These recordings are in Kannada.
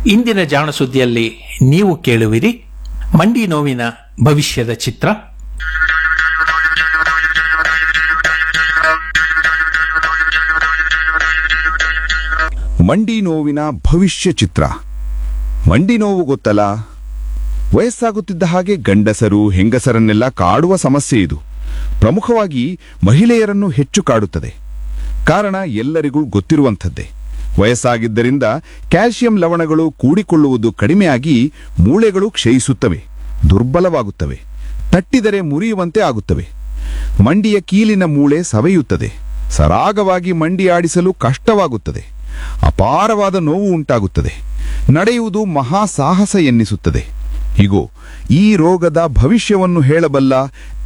ಇಂದಿನ ಜಾಣ ಸುದ್ದಿಯಲ್ಲಿ ನೀವು ಕೇಳುವಿರಿ ಮಂಡಿ ನೋವಿನ ಭವಿಷ್ಯದ ಚಿತ್ರ ಮಂಡಿ ನೋವಿನ ಭವಿಷ್ಯ ಚಿತ್ರ ಮಂಡಿ ನೋವು ಗೊತ್ತಲ್ಲ ವಯಸ್ಸಾಗುತ್ತಿದ್ದ ಹಾಗೆ ಗಂಡಸರು ಹೆಂಗಸರನ್ನೆಲ್ಲ ಕಾಡುವ ಸಮಸ್ಯೆ ಇದು ಪ್ರಮುಖವಾಗಿ ಮಹಿಳೆಯರನ್ನು ಹೆಚ್ಚು ಕಾಡುತ್ತದೆ ಕಾರಣ ಎಲ್ಲರಿಗೂ ಗೊತ್ತಿರುವಂಥದ್ದೇ ವಯಸ್ಸಾಗಿದ್ದರಿಂದ ಕ್ಯಾಲ್ಸಿಯಂ ಲವಣಗಳು ಕೂಡಿಕೊಳ್ಳುವುದು ಕಡಿಮೆಯಾಗಿ ಮೂಳೆಗಳು ಕ್ಷಯಿಸುತ್ತವೆ ದುರ್ಬಲವಾಗುತ್ತವೆ ತಟ್ಟಿದರೆ ಮುರಿಯುವಂತೆ ಆಗುತ್ತವೆ ಮಂಡಿಯ ಕೀಲಿನ ಮೂಳೆ ಸವೆಯುತ್ತದೆ ಸರಾಗವಾಗಿ ಮಂಡಿ ಆಡಿಸಲು ಕಷ್ಟವಾಗುತ್ತದೆ ಅಪಾರವಾದ ನೋವು ಉಂಟಾಗುತ್ತದೆ ನಡೆಯುವುದು ಮಹಾ ಸಾಹಸ ಎನ್ನಿಸುತ್ತದೆ ಹೀಗೋ ಈ ರೋಗದ ಭವಿಷ್ಯವನ್ನು ಹೇಳಬಲ್ಲ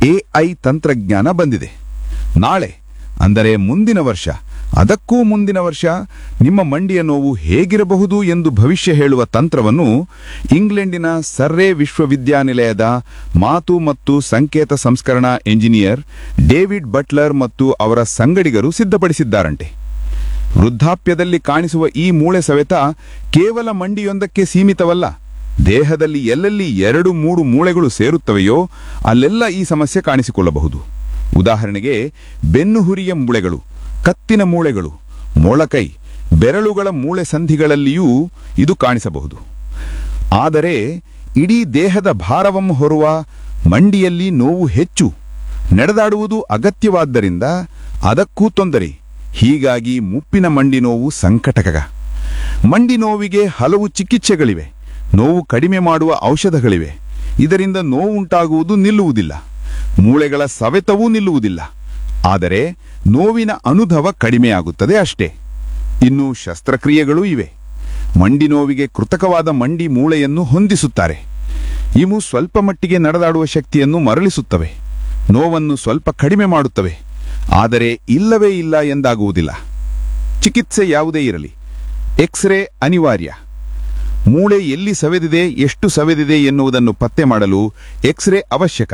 ಎಐ ತಂತ್ರಜ್ಞಾನ ಬಂದಿದೆ ನಾಳೆ ಅಂದರೆ ಮುಂದಿನ ವರ್ಷ ಅದಕ್ಕೂ ಮುಂದಿನ ವರ್ಷ ನಿಮ್ಮ ಮಂಡಿಯ ನೋವು ಹೇಗಿರಬಹುದು ಎಂದು ಭವಿಷ್ಯ ಹೇಳುವ ತಂತ್ರವನ್ನು ಇಂಗ್ಲೆಂಡಿನ ಸರ್ರೆ ವಿಶ್ವವಿದ್ಯಾನಿಲಯದ ಮಾತು ಮತ್ತು ಸಂಕೇತ ಸಂಸ್ಕರಣಾ ಎಂಜಿನಿಯರ್ ಡೇವಿಡ್ ಬಟ್ಲರ್ ಮತ್ತು ಅವರ ಸಂಗಡಿಗರು ಸಿದ್ಧಪಡಿಸಿದ್ದಾರಂತೆ ವೃದ್ಧಾಪ್ಯದಲ್ಲಿ ಕಾಣಿಸುವ ಈ ಮೂಳೆ ಸವೆತ ಕೇವಲ ಮಂಡಿಯೊಂದಕ್ಕೆ ಸೀಮಿತವಲ್ಲ ದೇಹದಲ್ಲಿ ಎಲ್ಲೆಲ್ಲಿ ಎರಡು ಮೂರು ಮೂಳೆಗಳು ಸೇರುತ್ತವೆಯೋ ಅಲ್ಲೆಲ್ಲ ಈ ಸಮಸ್ಯೆ ಕಾಣಿಸಿಕೊಳ್ಳಬಹುದು ಉದಾಹರಣೆಗೆ ಬೆನ್ನುಹುರಿಯ ಮೂಳೆಗಳು ಕತ್ತಿನ ಮೂಳೆಗಳು ಮೊಳಕೈ ಬೆರಳುಗಳ ಮೂಳೆ ಸಂಧಿಗಳಲ್ಲಿಯೂ ಇದು ಕಾಣಿಸಬಹುದು ಆದರೆ ಇಡೀ ದೇಹದ ಭಾರವನ್ನು ಹೊರುವ ಮಂಡಿಯಲ್ಲಿ ನೋವು ಹೆಚ್ಚು ನಡೆದಾಡುವುದು ಅಗತ್ಯವಾದ್ದರಿಂದ ಅದಕ್ಕೂ ತೊಂದರೆ ಹೀಗಾಗಿ ಮುಪ್ಪಿನ ಮಂಡಿ ನೋವು ಸಂಕಟಕರ ಮಂಡಿ ನೋವಿಗೆ ಹಲವು ಚಿಕಿತ್ಸೆಗಳಿವೆ ನೋವು ಕಡಿಮೆ ಮಾಡುವ ಔಷಧಗಳಿವೆ ಇದರಿಂದ ನೋವುಂಟಾಗುವುದು ನಿಲ್ಲುವುದಿಲ್ಲ ಮೂಳೆಗಳ ಸವೆತವೂ ನಿಲ್ಲುವುದಿಲ್ಲ ಆದರೆ ನೋವಿನ ಅನುಭವ ಕಡಿಮೆಯಾಗುತ್ತದೆ ಅಷ್ಟೇ ಇನ್ನು ಶಸ್ತ್ರಕ್ರಿಯೆಗಳೂ ಇವೆ ಮಂಡಿ ನೋವಿಗೆ ಕೃತಕವಾದ ಮಂಡಿ ಮೂಳೆಯನ್ನು ಹೊಂದಿಸುತ್ತಾರೆ ಇವು ಸ್ವಲ್ಪ ಮಟ್ಟಿಗೆ ನಡೆದಾಡುವ ಶಕ್ತಿಯನ್ನು ಮರಳಿಸುತ್ತವೆ ನೋವನ್ನು ಸ್ವಲ್ಪ ಕಡಿಮೆ ಮಾಡುತ್ತವೆ ಆದರೆ ಇಲ್ಲವೇ ಇಲ್ಲ ಎಂದಾಗುವುದಿಲ್ಲ ಚಿಕಿತ್ಸೆ ಯಾವುದೇ ಇರಲಿ ಎಕ್ಸ್ರೇ ಅನಿವಾರ್ಯ ಮೂಳೆ ಎಲ್ಲಿ ಸವೆದಿದೆ ಎಷ್ಟು ಸವೆದಿದೆ ಎನ್ನುವುದನ್ನು ಪತ್ತೆ ಮಾಡಲು ಎಕ್ಸ್ರೇ ಅವಶ್ಯಕ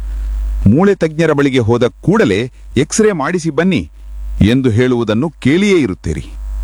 ಮೂಳೆ ತಜ್ಞರ ಬಳಿಗೆ ಹೋದ ಕೂಡಲೇ ಎಕ್ಸ್ರೇ ಮಾಡಿಸಿ ಬನ್ನಿ ಎಂದು ಹೇಳುವುದನ್ನು ಕೇಳಿಯೇ ಇರುತ್ತೀರಿ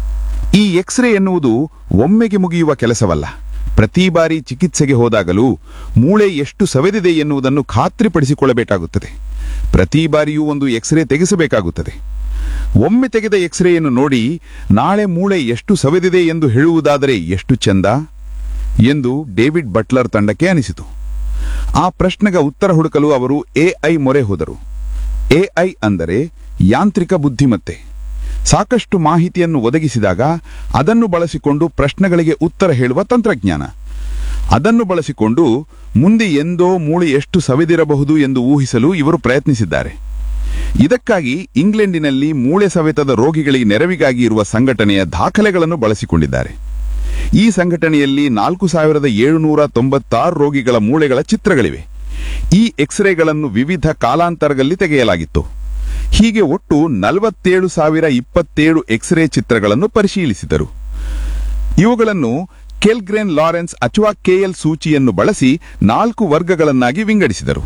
ಈ ಎಕ್ಸ್ರೇ ಎನ್ನುವುದು ಒಮ್ಮೆಗೆ ಮುಗಿಯುವ ಕೆಲಸವಲ್ಲ ಪ್ರತಿ ಬಾರಿ ಚಿಕಿತ್ಸೆಗೆ ಹೋದಾಗಲೂ ಮೂಳೆ ಎಷ್ಟು ಸವೆದಿದೆ ಎನ್ನುವುದನ್ನು ಖಾತ್ರಿಪಡಿಸಿಕೊಳ್ಳಬೇಕಾಗುತ್ತದೆ ಪ್ರತಿ ಬಾರಿಯೂ ಒಂದು ಎಕ್ಸ್ರೇ ತೆಗೆಸಬೇಕಾಗುತ್ತದೆ ಒಮ್ಮೆ ತೆಗೆದ ಎಕ್ಸ್ರೇಯನ್ನು ನೋಡಿ ನಾಳೆ ಮೂಳೆ ಎಷ್ಟು ಸವೆದಿದೆ ಎಂದು ಹೇಳುವುದಾದರೆ ಎಷ್ಟು ಚೆಂದ ಎಂದು ಡೇವಿಡ್ ಬಟ್ಲರ್ ತಂಡಕ್ಕೆ ಅನಿಸಿತು ಆ ಪ್ರಶ್ನೆಗೆ ಉತ್ತರ ಹುಡುಕಲು ಅವರು ಎಐ ಮೊರೆ ಹೋದರು ಎಐ ಅಂದರೆ ಯಾಂತ್ರಿಕ ಬುದ್ಧಿಮತ್ತೆ ಸಾಕಷ್ಟು ಮಾಹಿತಿಯನ್ನು ಒದಗಿಸಿದಾಗ ಅದನ್ನು ಬಳಸಿಕೊಂಡು ಪ್ರಶ್ನೆಗಳಿಗೆ ಉತ್ತರ ಹೇಳುವ ತಂತ್ರಜ್ಞಾನ ಅದನ್ನು ಬಳಸಿಕೊಂಡು ಮುಂದೆ ಎಂದೋ ಮೂಳೆ ಎಷ್ಟು ಸವೆದಿರಬಹುದು ಎಂದು ಊಹಿಸಲು ಇವರು ಪ್ರಯತ್ನಿಸಿದ್ದಾರೆ ಇದಕ್ಕಾಗಿ ಇಂಗ್ಲೆಂಡಿನಲ್ಲಿ ಮೂಳೆ ಸವೆತದ ರೋಗಿಗಳಿಗೆ ನೆರವಿಗಾಗಿ ಇರುವ ಸಂಘಟನೆಯ ದಾಖಲೆಗಳನ್ನು ಬಳಸಿಕೊಂಡಿದ್ದಾರೆ ಈ ಸಂಘಟನೆಯಲ್ಲಿ ನಾಲ್ಕು ಸಾವಿರದ ಏಳುನೂರ ತೊಂಬತ್ತಾರು ರೋಗಿಗಳ ಮೂಳೆಗಳ ಚಿತ್ರಗಳಿವೆ ಈ ಎಕ್ಸ್ರೇಗಳನ್ನು ವಿವಿಧ ಕಾಲಾಂತರಗಳಲ್ಲಿ ತೆಗೆಯಲಾಗಿತ್ತು ಹೀಗೆ ಒಟ್ಟು ನಲವತ್ತೇಳು ಸಾವಿರ ಇಪ್ಪತ್ತೇಳು ಎಕ್ಸ್ರೇ ಚಿತ್ರಗಳನ್ನು ಪರಿಶೀಲಿಸಿದರು ಇವುಗಳನ್ನು ಕೆಲ್ಗ್ರೇನ್ ಲಾರೆನ್ಸ್ ಅಥವಾ ಕೆಎಲ್ ಸೂಚಿಯನ್ನು ಬಳಸಿ ನಾಲ್ಕು ವರ್ಗಗಳನ್ನಾಗಿ ವಿಂಗಡಿಸಿದರು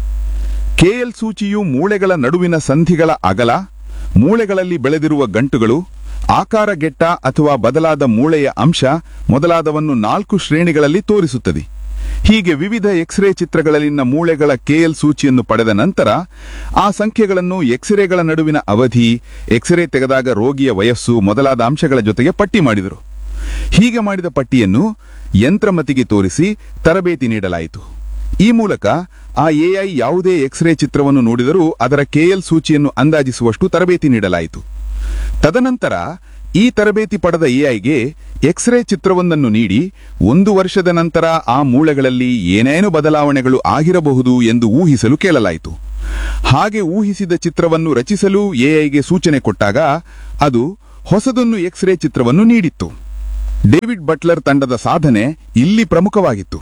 ಕೆಎಲ್ ಸೂಚಿಯು ಮೂಳೆಗಳ ನಡುವಿನ ಸಂಧಿಗಳ ಅಗಲ ಮೂಳೆಗಳಲ್ಲಿ ಬೆಳೆದಿರುವ ಗಂಟುಗಳು ಆಕಾರ ಗೆಟ್ಟ ಅಥವಾ ಬದಲಾದ ಮೂಳೆಯ ಅಂಶ ಮೊದಲಾದವನ್ನು ನಾಲ್ಕು ಶ್ರೇಣಿಗಳಲ್ಲಿ ತೋರಿಸುತ್ತದೆ ಹೀಗೆ ವಿವಿಧ ಎಕ್ಸ್ರೇ ಚಿತ್ರಗಳಲ್ಲಿನ ಮೂಳೆಗಳ ಕೆಎಲ್ ಸೂಚಿಯನ್ನು ಪಡೆದ ನಂತರ ಆ ಸಂಖ್ಯೆಗಳನ್ನು ಎಕ್ಸ್ರೇಗಳ ನಡುವಿನ ಅವಧಿ ಎಕ್ಸ್ರೇ ತೆಗೆದಾಗ ರೋಗಿಯ ವಯಸ್ಸು ಮೊದಲಾದ ಅಂಶಗಳ ಜೊತೆಗೆ ಪಟ್ಟಿ ಮಾಡಿದರು ಹೀಗೆ ಮಾಡಿದ ಪಟ್ಟಿಯನ್ನು ಯಂತ್ರಮತಿಗೆ ತೋರಿಸಿ ತರಬೇತಿ ನೀಡಲಾಯಿತು ಈ ಮೂಲಕ ಆ ಎಐ ಯಾವುದೇ ಎಕ್ಸ್ರೇ ಚಿತ್ರವನ್ನು ನೋಡಿದರೂ ಅದರ ಕೆಎಲ್ ಸೂಚಿಯನ್ನು ಅಂದಾಜಿಸುವಷ್ಟು ತರಬೇತಿ ನೀಡಲಾಯಿತು ತದನಂತರ ಈ ತರಬೇತಿ ಪಡೆದ ಎಐಗೆ ಎಕ್ಸ್ರೇ ಚಿತ್ರವೊಂದನ್ನು ನೀಡಿ ಒಂದು ವರ್ಷದ ನಂತರ ಆ ಮೂಳೆಗಳಲ್ಲಿ ಏನೇನು ಬದಲಾವಣೆಗಳು ಆಗಿರಬಹುದು ಎಂದು ಊಹಿಸಲು ಕೇಳಲಾಯಿತು ಹಾಗೆ ಊಹಿಸಿದ ಚಿತ್ರವನ್ನು ರಚಿಸಲು ಎಐಗೆ ಸೂಚನೆ ಕೊಟ್ಟಾಗ ಅದು ಹೊಸದೊಂದು ಎಕ್ಸ್ರೇ ಚಿತ್ರವನ್ನು ನೀಡಿತ್ತು ಡೇವಿಡ್ ಬಟ್ಲರ್ ತಂಡದ ಸಾಧನೆ ಇಲ್ಲಿ ಪ್ರಮುಖವಾಗಿತ್ತು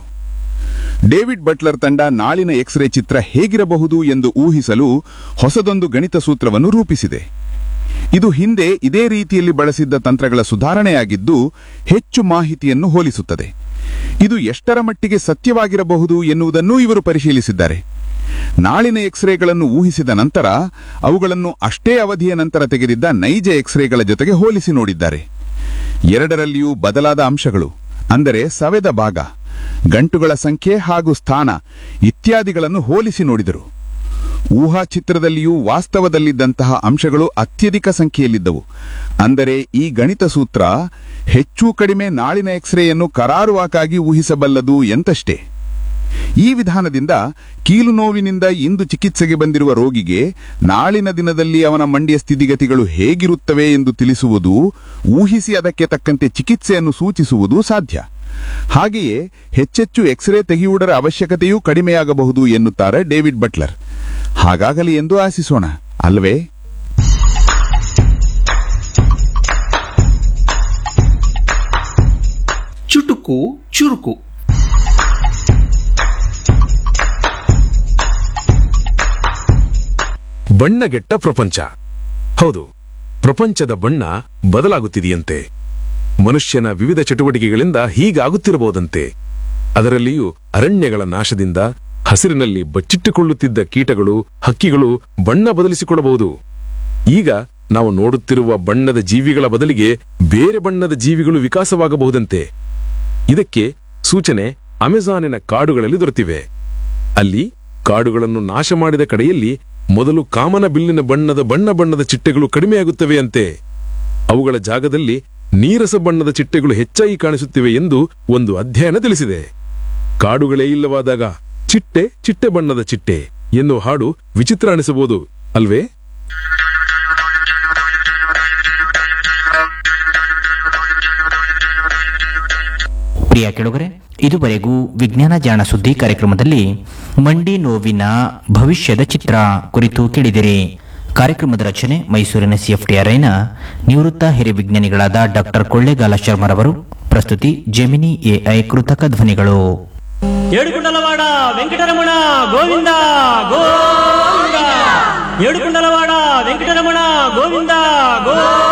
ಡೇವಿಡ್ ಬಟ್ಲರ್ ತಂಡ ನಾಳಿನ ಎಕ್ಸ್ರೇ ಚಿತ್ರ ಹೇಗಿರಬಹುದು ಎಂದು ಊಹಿಸಲು ಹೊಸದೊಂದು ಗಣಿತ ಸೂತ್ರವನ್ನು ರೂಪಿಸಿದೆ ಇದು ಹಿಂದೆ ಇದೇ ರೀತಿಯಲ್ಲಿ ಬಳಸಿದ್ದ ತಂತ್ರಗಳ ಸುಧಾರಣೆಯಾಗಿದ್ದು ಹೆಚ್ಚು ಮಾಹಿತಿಯನ್ನು ಹೋಲಿಸುತ್ತದೆ ಇದು ಎಷ್ಟರ ಮಟ್ಟಿಗೆ ಸತ್ಯವಾಗಿರಬಹುದು ಎನ್ನುವುದನ್ನು ಇವರು ಪರಿಶೀಲಿಸಿದ್ದಾರೆ ನಾಳಿನ ಎಕ್ಸ್ರೇಗಳನ್ನು ಊಹಿಸಿದ ನಂತರ ಅವುಗಳನ್ನು ಅಷ್ಟೇ ಅವಧಿಯ ನಂತರ ತೆಗೆದಿದ್ದ ನೈಜ ಎಕ್ಸ್ರೇಗಳ ಜೊತೆಗೆ ಹೋಲಿಸಿ ನೋಡಿದ್ದಾರೆ ಎರಡರಲ್ಲಿಯೂ ಬದಲಾದ ಅಂಶಗಳು ಅಂದರೆ ಸವೆದ ಭಾಗ ಗಂಟುಗಳ ಸಂಖ್ಯೆ ಹಾಗೂ ಸ್ಥಾನ ಇತ್ಯಾದಿಗಳನ್ನು ಹೋಲಿಸಿ ನೋಡಿದರು ಊಹಾ ಚಿತ್ರದಲ್ಲಿಯೂ ವಾಸ್ತವದಲ್ಲಿದ್ದಂತಹ ಅಂಶಗಳು ಅತ್ಯಧಿಕ ಸಂಖ್ಯೆಯಲ್ಲಿದ್ದವು ಅಂದರೆ ಈ ಗಣಿತ ಸೂತ್ರ ಹೆಚ್ಚು ಕಡಿಮೆ ನಾಳಿನ ಎಕ್ಸ್ರೇಯನ್ನು ಕರಾರುವಾಕಾಗಿ ಊಹಿಸಬಲ್ಲದು ಎಂತಷ್ಟೇ ಈ ವಿಧಾನದಿಂದ ಕೀಲು ನೋವಿನಿಂದ ಇಂದು ಚಿಕಿತ್ಸೆಗೆ ಬಂದಿರುವ ರೋಗಿಗೆ ನಾಳಿನ ದಿನದಲ್ಲಿ ಅವನ ಮಂಡಿಯ ಸ್ಥಿತಿಗತಿಗಳು ಹೇಗಿರುತ್ತವೆ ಎಂದು ತಿಳಿಸುವುದು ಊಹಿಸಿ ಅದಕ್ಕೆ ತಕ್ಕಂತೆ ಚಿಕಿತ್ಸೆಯನ್ನು ಸೂಚಿಸುವುದು ಸಾಧ್ಯ ಹಾಗೆಯೇ ಹೆಚ್ಚೆಚ್ಚು ಎಕ್ಸ್ರೇ ತೆಗೆಯುವುದರ ಅವಶ್ಯಕತೆಯೂ ಕಡಿಮೆಯಾಗಬಹುದು ಎನ್ನುತ್ತಾರೆ ಡೇವಿಡ್ ಬಟ್ಲರ್ ಹಾಗಾಗಲಿ ಎಂದು ಆಶಿಸೋಣ ಅಲ್ವೇ ಚುಟುಕು ಚುರುಕು ಬಣ್ಣಗೆಟ್ಟ ಪ್ರಪಂಚ ಹೌದು ಪ್ರಪಂಚದ ಬಣ್ಣ ಬದಲಾಗುತ್ತಿದೆಯಂತೆ ಮನುಷ್ಯನ ವಿವಿಧ ಚಟುವಟಿಕೆಗಳಿಂದ ಹೀಗಾಗುತ್ತಿರಬಹುದಂತೆ ಅದರಲ್ಲಿಯೂ ಅರಣ್ಯಗಳ ನಾಶದಿಂದ ಹಸಿರಿನಲ್ಲಿ ಬಚ್ಚಿಟ್ಟುಕೊಳ್ಳುತ್ತಿದ್ದ ಕೀಟಗಳು ಹಕ್ಕಿಗಳು ಬಣ್ಣ ಬದಲಿಸಿಕೊಳ್ಳಬಹುದು ಈಗ ನಾವು ನೋಡುತ್ತಿರುವ ಬಣ್ಣದ ಜೀವಿಗಳ ಬದಲಿಗೆ ಬೇರೆ ಬಣ್ಣದ ಜೀವಿಗಳು ವಿಕಾಸವಾಗಬಹುದಂತೆ ಇದಕ್ಕೆ ಸೂಚನೆ ಅಮೆಜಾನಿನ ಕಾಡುಗಳಲ್ಲಿ ದೊರೆತಿವೆ ಅಲ್ಲಿ ಕಾಡುಗಳನ್ನು ನಾಶ ಮಾಡಿದ ಕಡೆಯಲ್ಲಿ ಮೊದಲು ಕಾಮನ ಬಿಲ್ಲಿನ ಬಣ್ಣದ ಬಣ್ಣ ಬಣ್ಣದ ಚಿಟ್ಟೆಗಳು ಕಡಿಮೆಯಾಗುತ್ತವೆ ಅಂತೆ ಅವುಗಳ ಜಾಗದಲ್ಲಿ ನೀರಸ ಬಣ್ಣದ ಚಿಟ್ಟೆಗಳು ಹೆಚ್ಚಾಗಿ ಕಾಣಿಸುತ್ತಿವೆ ಎಂದು ಒಂದು ಅಧ್ಯಯನ ತಿಳಿಸಿದೆ ಕಾಡುಗಳೇ ಇಲ್ಲವಾದಾಗ ಚಿಟ್ಟೆ ಚಿಟ್ಟೆ ಬಣ್ಣದ ಚಿಟ್ಟೆ ಎನ್ನುವ ಹಾಡು ವಿಚಿತ್ರ ಅನಿಸಬಹುದು ಅಲ್ವೇ ಪ್ರಿಯ ಕೆಳಗರೆ ಇದುವರೆಗೂ ವಿಜ್ಞಾನ ಜಾಣ ಸುದ್ದಿ ಕಾರ್ಯಕ್ರಮದಲ್ಲಿ ಮಂಡಿ ನೋವಿನ ಭವಿಷ್ಯದ ಚಿತ್ರ ಕುರಿತು ಕೇಳಿದಿರಿ ಕಾರ್ಯಕ್ರಮದ ರಚನೆ ಮೈಸೂರಿನ ಸಿಎಫ್ಟಿಆರ್ಐನ ನಿವೃತ್ತ ಹಿರಿಯ ವಿಜ್ಞಾನಿಗಳಾದ ಡಾಕ್ಟರ್ ಕೊಳ್ಳೇಗಾಲ ಶರ್ಮರವರು ಪ್ರಸ್ತುತಿ ಜೆಮಿನಿ ಎಐ ಕೃತಕ ಧ್ವನಿಗಳು ఏడుకుండలవాడ వెంకటరమణ గోవింద గోవింద ఏడుకుండలవాడ వెంకటరమణ గోవింద గోవింద